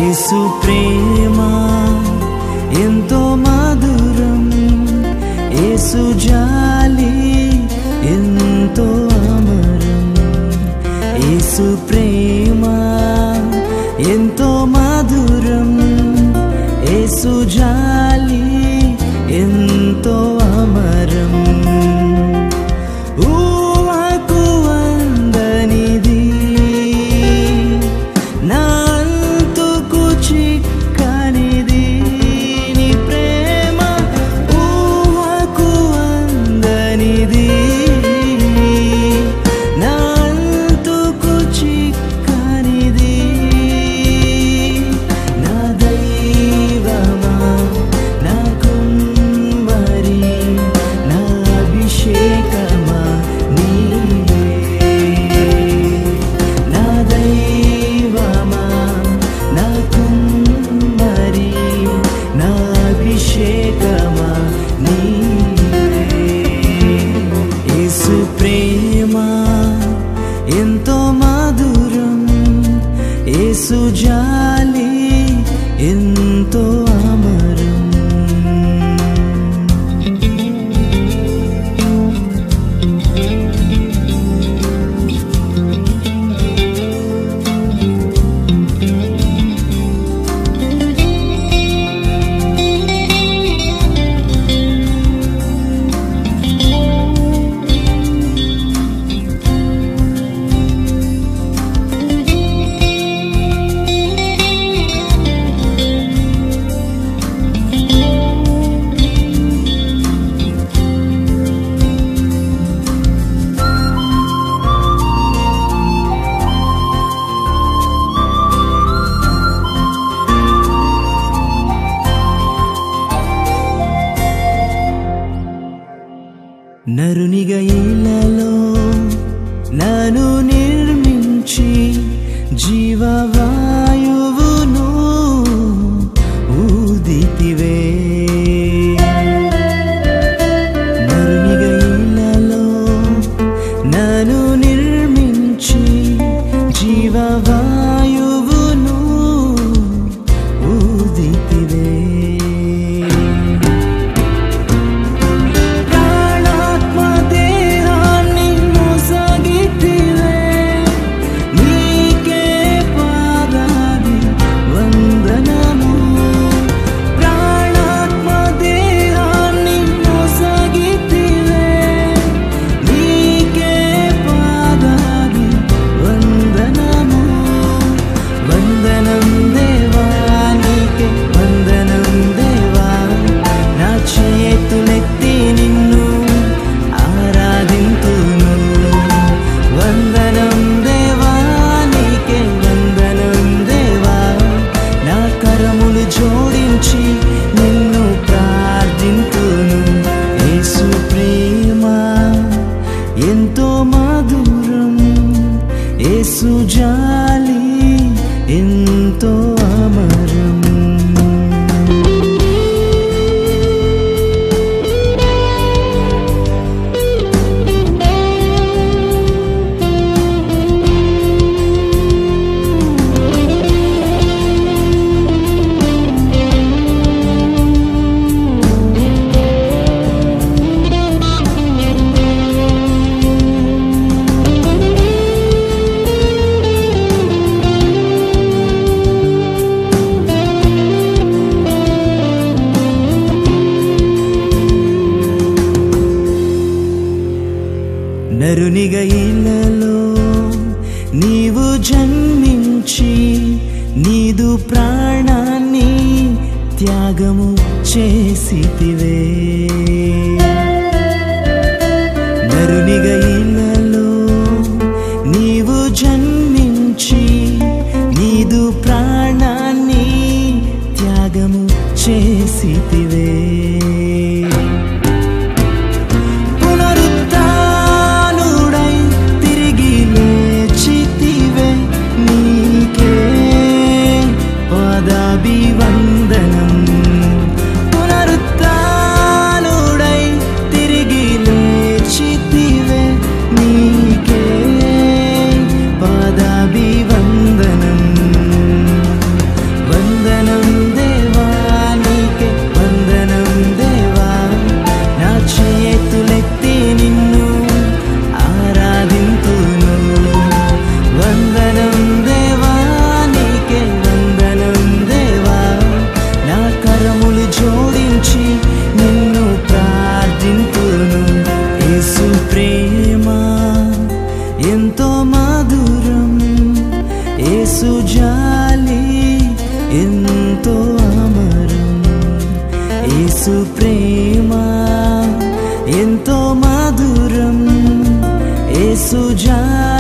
యేసు ప్రేమ ఎంతో మధురం యేసు జాలి ఎంతో అమరం యేసు ప్రేమ ఎంతో మధురం యేసు జాలి ఎంతో అమరం ఊహకు అందనిది నా అంతుకు చిక్కనిది నీ ప్రేమ ఊహకు అందనిది నా అంతుకు చిక్కనిది నా దైవమా నా కుమ్మరి నా అభిషేకమా నీవే నా దైవమా నా కుమ్మరి నా అభిషేకమా నీవే యేసు ప్రేమ ఎంతో మధురం యేసు జాలి ఎంతో అమరం నరునిగా ఇలలో నన్ను నిర్మించి జీవవాయువును ఊదితివే నరునిగా ఇలలో నన్ను నిర్మించి జీవవాయువును ఊదితివే ప్రాణాత్మ దేహాన్ని మోసగితివే నీకే పాదాది వందనము ప్రాణాత్మ దేహాన్ని మోసగితివే నీకే పాదాది వందనము వందనం దేవా నీకే వందనం దేవా నా చేతులెత్తి నిన్ను ఆరాధింతును వందనం దేవా నీకే వందనం దేవా నా కరములు జోడించి నిన్ను ప్రార్థింతును యేసు ప్రేమ ఎంతో మధురం యేసు జాలి ఎంతో అమరం నరునిగ ఇలలో నీవు జన్మించి నీదు ప్రాణాన్ని త్యాగము చేసితివే నరునిగ ఇలలో నీవు జన్మించి నీదు ప్రాణాన్ని త్యాగము చేసితివే పునరుత్నుడై తిరిగి లేచితివే నీకే పదాభివందనం పునరుత్నుడై యేసు జాలి